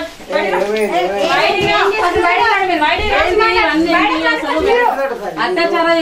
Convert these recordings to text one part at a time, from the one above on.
అత్యాచారం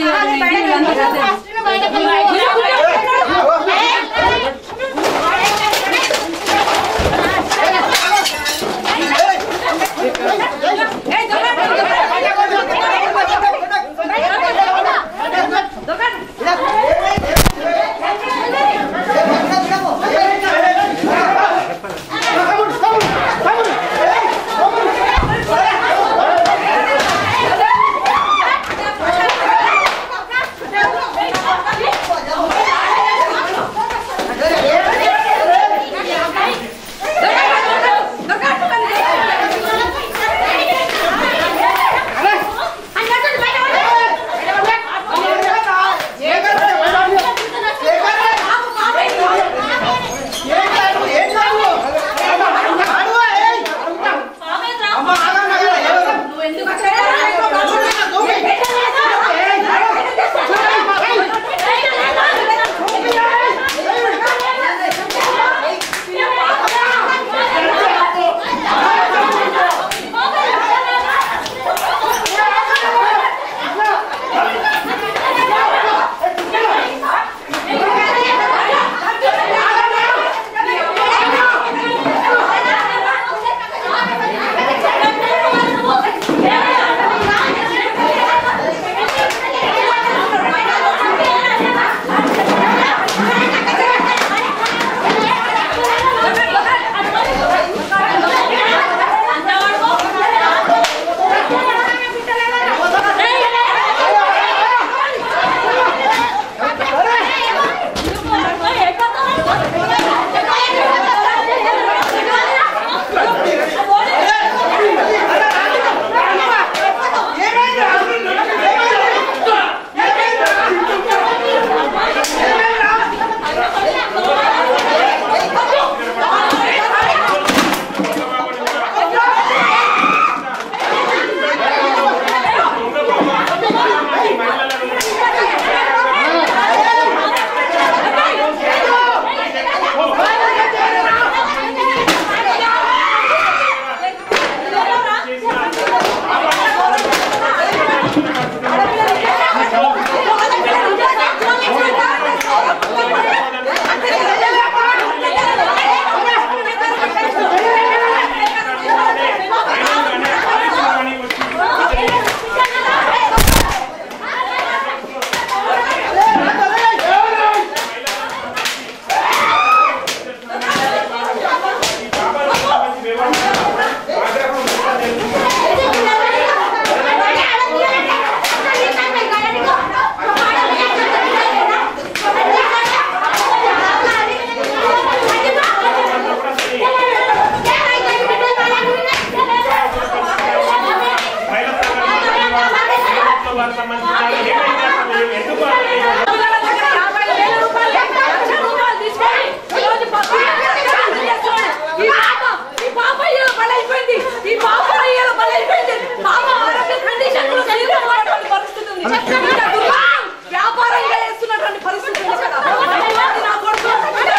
వ్యాపారంగా చేస్తున్నటువంటి పరిస్థితి ఉంది కదా. నా కొడుకు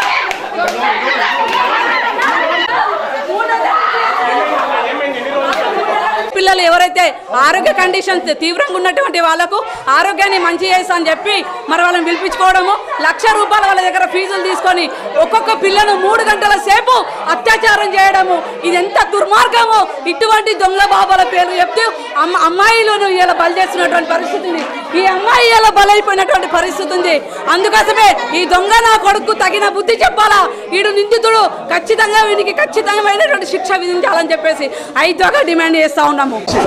పిల్లలు ఎవరైతే ఆరోగ్య కండిషన్స్ తీవ్రంగా ఉన్నటువంటి వాళ్ళకు ఆరోగ్యాన్ని మంచి చేస్తా అని చెప్పి మరి వాళ్ళని పిలిపించుకోవడము లక్ష రూపాయల వాళ్ళ దగ్గర ఫీజులు తీసుకొని ఒక్కొక్క పిల్లను మూడు గంటల సేపు అత్యాచారం చేయడము ఇది ఎంత దుర్మార్గము ఇటువంటి దొంగ బాబాల పేర్లు చెప్తూ అమ్మ అమ్మాయిలను ఇలా బలి చేస్తున్నటువంటి పరిస్థితి ఉంది ఈ అమ్మాయి ఇలా బలైపోయినటువంటి పరిస్థితి ఉంది అందుకోసమే ఈ దొంగ నా కొడుకు తగిన బుద్ధి చెప్పాలా వీడు నిందితుడు ఖచ్చితంగా వీనికి ఖచ్చితమైనటువంటి శిక్ష విధించాలని చెప్పేసి ఐదుగా డిమాండ్ చేస్తా ఉన్నాము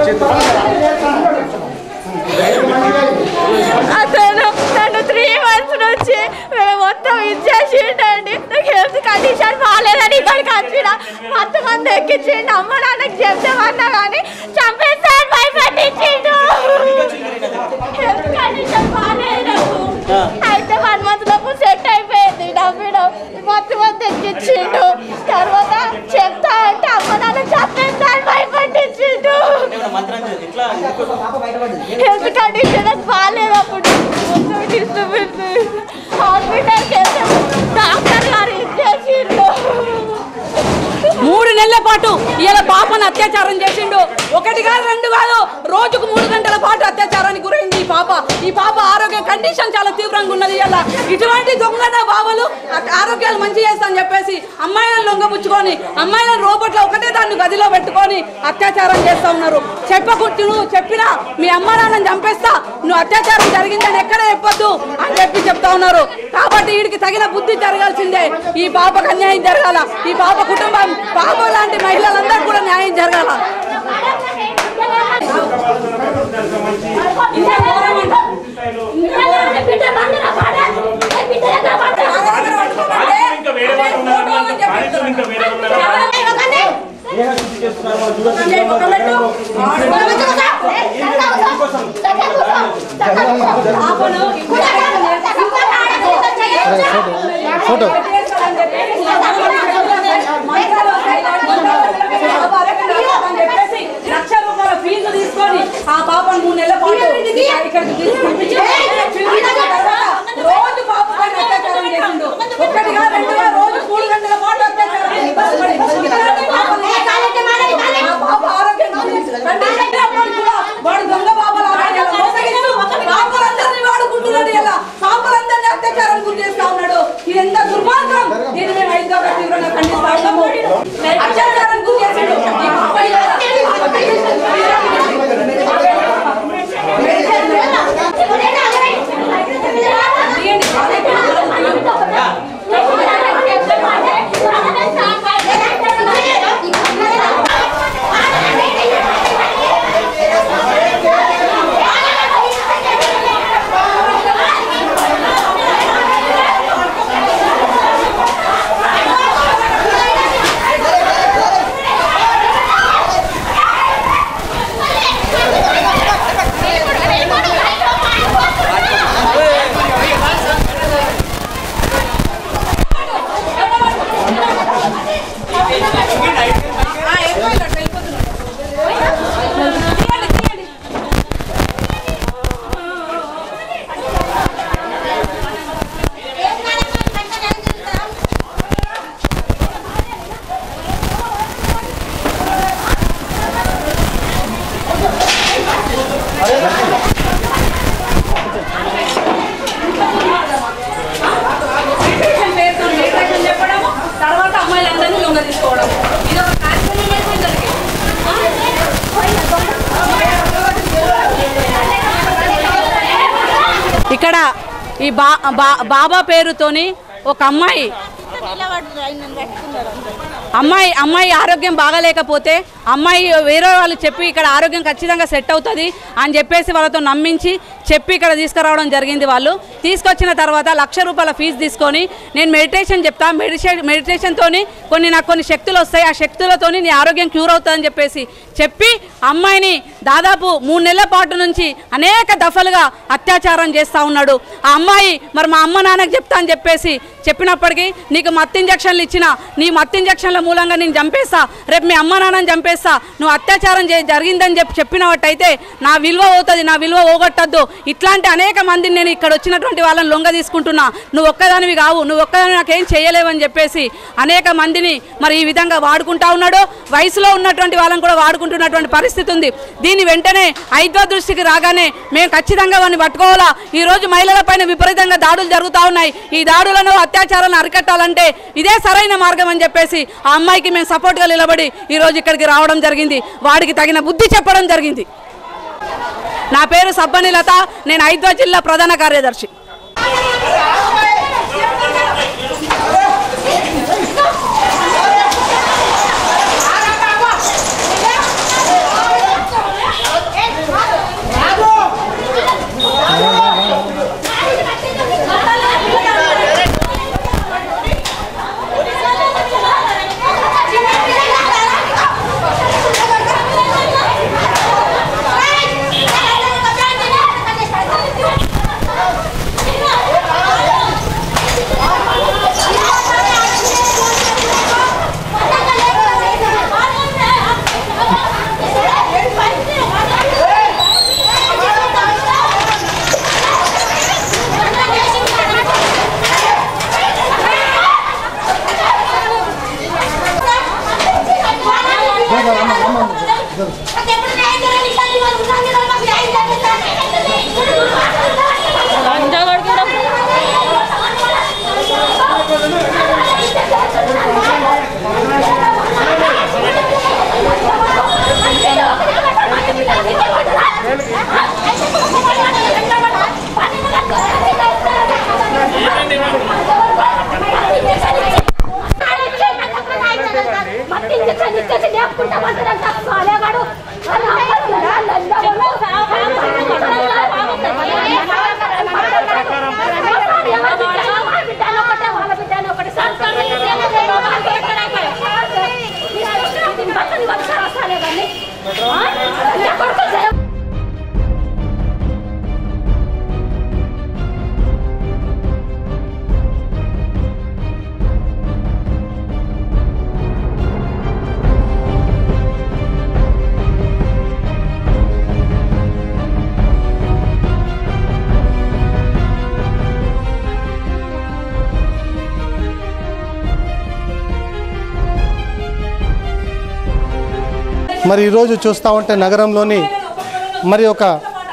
అతను నన్ను త్రీ మంత్స్ నుంచి మేము మొత్తం ఇచ్చేసిండండి నాకు హెల్త్ కండిషన్ బాగాలేదని ఇక్కడికి వచ్చిన మొత్తం మంది ఎక్కించిండు అమ్మ నాన్నకి చెప్తామన్నా కానీ చంపేస్తాను భయపట్టించిండు హెల్త్ కండిషన్ బాగాలేదు అయితే వన్ మంత్ లోపు సెట్ అయిపోయింది నవ్వడం మొత్తం మంది ఎక్కించిండు తర్వాత చెప్తా అంటే అమ్మ నాన్న చంపేస్తాను భయపట్టించిండు హెల్త్ కండిషన్ నాకు బాగాలేదు అప్పుడు మొత్తం డిస్టర్బెన్స్ హాస్పిటల్కి వెళ్తే డాక్టర్ గారు ఇచ్చేసిండు మూడు నెలల పాటు ఇలా పాపను అత్యాచారం చేసిండు ఒకటి కాదు రెండు కాదు రోజుకు మూడు గంటల పాటు అత్యాచారానికి గురైంది ఈ పాప ఈ పాప ఆరోగ్య కండిషన్ చాలా తీవ్రంగా ఉన్నది ఇలా ఇటువంటి దొంగన బావలు ఆ- ఆరోగ్యాలు మంచి చేస్తా అని చెప్పేసి అమ్మాయిలను లొంగపుచ్చుకొని అమ్మాయిలను రోబోట్లో ఒకటే దాన్ని గదిలో పెట్టుకొని అత్యాచారం చేస్తా ఉన్నారు చెప్పకుంటు నువ్వు చెప్పినా మీ అమ్మ నాన్నని చంపేస్తా నువ్వు అత్యాచారం జరిగిందని ఎక్కడ చెప్పొద్దు అని చెప్పి చెప్తా ఉన్నారు కాబట్టి వీడికి తగిన బుద్ధి జరగాల్సిందే ఈ పాపకు అన్యాయం జరగాల ఈ పాప కుటుంబం పాప లాంటి మహిళలందరూ కూడా న్యాయం జరగాల ఇంకా ఘోరం అంట. ఇంకా వేరే వాళ్ళు ఉన్నారు బాధితులు ఇంకా వేరే ఉన్నారు ఫోటో లక్ష రూపాయల ఫీజు తీసుకొని ఆ పాపను మూడు నెలల పాటు ఇక్కడికి తీసుకొచ్చి రోజు పాప పైన అత్యాచారం చేసిండు ఒక్కటిగా రెండుగా రోజు మూడు గంటల పాటు అత్యాచారం ఆ పాప ఆరోగ్యం కండిషన్ అప్పుడు కూడా వాడు దొంగ పాపలు పాపలందరినీ వాడుకుంటున్నాడు ఇలా పాపలందరినీ అత్యాచారం గురి చేస్తా ఉన్నాడు ఇది ఎంత దుర్మార్గం దీన్ని మేము ఐదుగా తీవ్రంగా ఖండిస్తా ఉన్నాము అత్యాచారం గురి చేసాడు ఈ పాప మెడిటేషన్ పేరుతో మెడిటేషన్ చెప్పడము తర్వాత అమ్మాయిలందరినీ లొంగ తీసుకోవడం ఇది ఒక కార్యక్రమం అయితే జరిగింది ఇక్కడ ఈ బా బా- బాబా పేరుతోని ఒక అమ్మాయి అమ్మాయి అమ్మాయి ఆరోగ్యం బాగాలేకపోతే అమ్మాయి వేరే వాళ్ళు చెప్పి ఇక్కడ ఆరోగ్యం ఖచ్చితంగా సెట్ అవుతుంది అని చెప్పేసి వాళ్ళతో నమ్మించి చెప్పి ఇక్కడ తీసుకురావడం జరిగింది వాళ్ళు తీసుకొచ్చిన తర్వాత లక్ష రూపాయల ఫీజు తీసుకొని నేను మెడిటేషన్ చెప్తా మెడిటేషన్ మెడిటేషన్తోని కొన్ని నాకు కొన్ని శక్తులు వస్తాయి ఆ శక్తులతోని నీ ఆరోగ్యం క్యూర్ అవుతుందని చెప్పేసి చెప్పి అమ్మాయిని దాదాపు మూడు నెలల పాటు నుంచి అనేక దఫలుగా అత్యాచారం చేస్తూ ఉన్నాడు ఆ అమ్మాయి మరి మా అమ్మ నాన్నకి చెప్తా అని చెప్పేసి చెప్పినప్పటికీ నీకు మత్తు ఇంజక్షన్లు ఇచ్చిన నీ మత్తు ఇంజక్షన్ల మూలంగా నేను చంపేస్తా రేపు మీ అమ్మ నాన్నని చంపేస్తా నువ్వు అత్యాచారం చే జరిగిందని చెప్పి చెప్పినట్టయితే నా విలువ అవుతుంది నా విలువ పోగొట్టద్దు ఇట్లాంటి అనేక మందిని నేను ఇక్కడ వచ్చినటువంటి వాళ్ళని లొంగ తీసుకుంటున్నా నువ్వు ఒక్కదానివి కావు నువ్వు ఒక్కదాని నాకేం చేయలేవని చెప్పేసి అనేక మందిని మరి ఈ విధంగా వాడుకుంటా ఉన్నాడు వయసులో ఉన్నటువంటి వాళ్ళని కూడా వాడుకుంటున్నటువంటి పరిస్థితి ఉంది దీని వెంటనే హైదరాబాద్ దృష్టికి రాగానే మేము ఖచ్చితంగా వాడిని పట్టుకోవాలా ఈ రోజు మహిళలపైన విపరీతంగా దాడులు జరుగుతూ ఉన్నాయి ఈ దాడులను అత్యాచారాలను అరికట్టాలంటే ఇదే సరైన మార్గం అని చెప్పేసి ఆ అమ్మాయికి మేము సపోర్ట్గా నిలబడి ఈ రోజు ఇక్కడికి రావడం జరిగింది వాడికి తగిన బుద్ధి చెప్పడం జరిగింది నా పేరు సబ్బని లత నేను హైదరాబాద్ జిల్లా ప్రధాన కార్యదర్శి Hey! మరి ఈరోజు చూస్తూ ఉంటే నగరంలోని మరి ఒక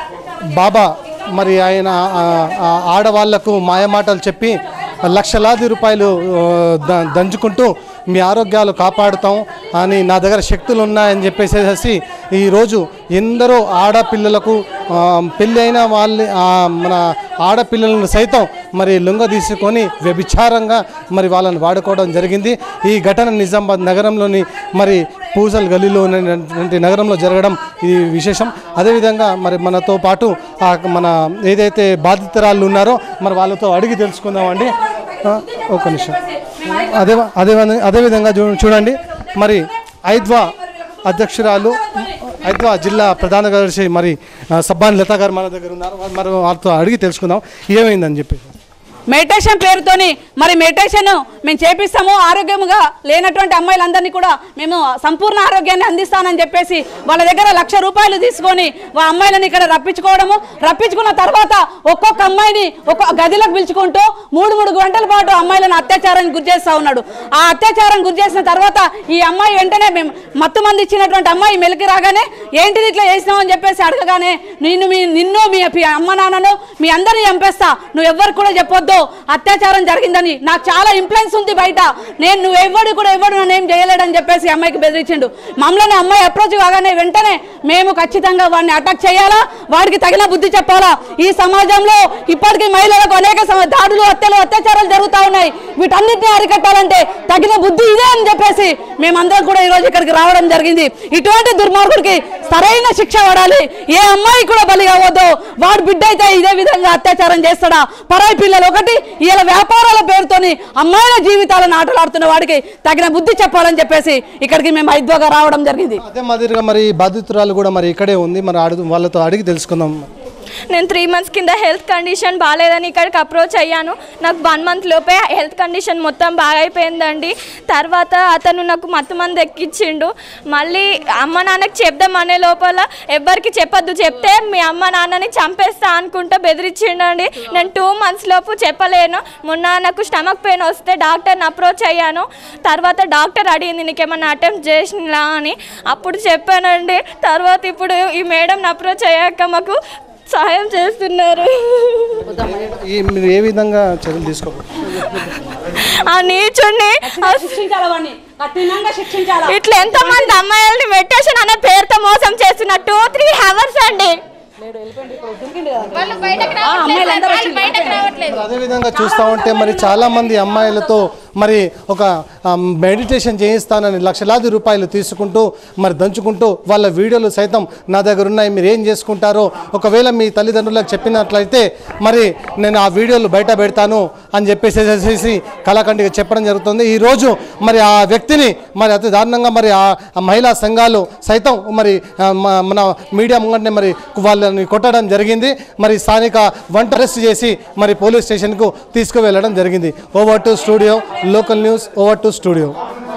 బాబా మరి ఆయన ఆ, ఆ ఆడవాళ్లకు మాయమాటలు చెప్పి లక్షలాది రూపాయలు ఆ, ద- దంచుకుంటూ మీ ఆరోగ్యాలు కాపాడుతాం అని నా దగ్గర శక్తులు ఉన్నాయని చెప్పేసేసి ఈరోజు ఎందరో ఆడపిల్లలకు ఆ, పెళ్ళి అయిన వాళ్ళ ఆ, మన ఆడపిల్లలను సైతం మరి లొంగ తీసుకొని వ్యభిచారంగా మరి వాళ్ళని వాడుకోవడం జరిగింది ఈ ఘటన నిజామాబాద్ నగరంలోని మరి పూజల్ గలీలో ఉన్నటువంటి నగరంలో జరగడం ఇది విశేషం అదేవిధంగా మరి మనతో పాటు ఆ మన ఏదైతే బాధితురాళ్ళు ఉన్నారో మరి వాళ్ళతో అడిగి తెలుసుకుందామండి ఆ, ఒక్క నిమిషం అదే అదే అదేవిధంగా చూ చూడండి మరి ఐద్వా అధ్యక్షురాలు ఐద్వా జిల్లా ప్రధాన కార్యదర్శి మరి ఆ, సబ్బాని లత గారు మన దగ్గర ఉన్నారు మరి వాళ్ళతో అడిగి తెలుసుకుందాం ఏమైందని చెప్పి మెడిటేషన్ పేరుతోని మరి మెడిటేషన్ మేము చేపిస్తాము ఆరోగ్యముగా లేనటువంటి అమ్మాయిలందరినీ కూడా మేము సంపూర్ణ ఆరోగ్యాన్ని అందిస్తానని చెప్పేసి వాళ్ళ దగ్గర లక్ష రూపాయలు తీసుకొని ఆ అమ్మాయిలను ఇక్కడ రప్పించుకోవడము రప్పించుకున్న తర్వాత ఒక్కొక్క అమ్మాయిని ఒక్కొక్క గదిలోకి పిలుచుకుంటూ మూడు మూడు గంటల పాటు అమ్మాయిలను అత్యాచారానికి గురి చేస్తూ ఉన్నాడు ఆ అత్యాచారం గురి చేసిన తర్వాత ఈ అమ్మాయి వెంటనే మేము మత్తు మంది ఇచ్చినటువంటి అమ్మాయి మెలికి రాగానే ఏంటిది ఇట్లా చేసినావు అని చెప్పేసి అడగగానే నిన్ను మీ నిన్ను మీ పి- అమ్మ నాన్నను మీ అందరిని చంపేస్తా నువ్వు ఎవ్వరు కూడా చెప్పొద్దు అత్యాచారం జరిగిందని నాకు చాలా ఇంప్లెన్స్ ఉంది బయట నేను నువ్వు ఎవడు కూడా ఎవడు నన్ను ఏం చేయలేడని చెప్పేసి ఈ అమ్మాయికి బెదిరించిండు మమ్మల్ని అమ్మాయి అప్రోచ్ కాగానే వెంటనే మేము ఖచ్చితంగా వాడిని అటాక్ చేయాలా వాడికి తగిన బుద్ధి చెప్పాలా ఈ సమాజంలో ఇప్పటికీ మహిళలకు అనేక సమ- దాడులు హత్యలు అత్యాచారాలు జరుగుతూ ఉన్నాయి వీటన్నిటిని అరికట్టాలంటే తగిన బుద్ధి ఇదే అని చెప్పేసి మేమందరం కూడా ఈరోజు ఇక్కడికి రావడం జరిగింది ఇటువంటి దుర్మార్గుడికి సరైన శిక్ష పడాలి ఏ అమ్మాయి కూడా బలి కావద్దు వాడు బిడ్డ అయితే ఇదే విధంగా అత్యాచారం చేస్తాడా పరాయి పిల్లలు ఒకటి ఇలా వ్యాపారాల పేరుతోని అమ్మాయిల జీవితాలను ఆటలాడుతున్న వాడికి తగిన బుద్ధి చెప్పాలని చెప్పేసి ఇక్కడికి మేము ఐద్వగా రావడం జరిగింది అదే మాదిరిగా మరి బాధితురాలు కూడా మరి ఇక్కడే ఉంది మరి అడుగు వాళ్ళతో అడిగి తెలుసుకుందాం నేను త్రీ మంత్స్ కింద హెల్త్ కండిషన్ బాగాలేదని ఇక్కడికి అప్రోచ్ అయ్యాను నాకు వన్ మంత్ లోపే హెల్త్ కండిషన్ మొత్తం బాగా అయిపోయిందండి తర్వాత అతను నాకు మత్తు మంది ఎక్కించిండు మళ్ళీ అమ్మ నాన్నకి చెప్దామనే లోపల ఎవ్వరికి చెప్పొద్దు చెప్తే మీ అమ్మ నాన్నని చంపేస్తా అనుకుంటా బెదిరించిండండి నేను టూ మంత్స్ లోపు చెప్పలేను మొన్న నాకు స్టమక్ పెయిన్ వస్తే డాక్టర్ని అప్రోచ్ అయ్యాను తర్వాత డాక్టర్ అడిగింది నీకేమన్నా అటెంప్ట్ చేసినా అని అప్పుడు చెప్పానండి తర్వాత ఇప్పుడు ఈ మేడంని అప్రోచ్ అయ్యాక మాకు సహాయం చేస్తున్నారు ఈ మీరు ఏ విధంగా చర్యలు తీసుకోవాలి ఆ నీచుణ్ణి ఆ శిక్షించాలా వాడిని కఠినంగా శిక్షించాలా ఇట్లా ఎంతో మంది అమ్మాయిల్ని మెడిటేషన్ అనే పేరుతో మోసం చేస్తున్న టూ త్రీ అవర్స్ అండి ఆ, అమ్మాయిలందరూ వచ్చి అదేవిధంగా చూస్తూ ఉంటే మరి చాలా మంది అమ్మాయిలతో మరి ఒక మెడిటేషన్ చేయిస్తానని లక్షలాది రూపాయలు తీసుకుంటూ మరి దంచుకుంటూ వాళ్ళ వీడియోలు సైతం నా దగ్గర ఉన్నాయి మీరు ఏం చేసుకుంటారో ఒకవేళ మీ తల్లిదండ్రులకు చెప్పినట్లయితే మరి నేను ఆ వీడియోలు బయట పెడతాను అని చెప్పేసి కళాఖండిగా చెప్పడం జరుగుతుంది ఈరోజు మరి ఆ వ్యక్తిని మరి అతి దారుణంగా మరి ఆ ఆ మహిళా సంఘాలు సైతం మరి ఆ, మ- మన మీడియా ముంగంటే మరి వాళ్ళని కొట్టడం జరిగింది మరి స్థానిక వంట అరెస్ట్ చేసి మరి పోలీస్ స్టేషన్కు తీసుకువెళ్ళడం జరిగింది over to studio local news over to studio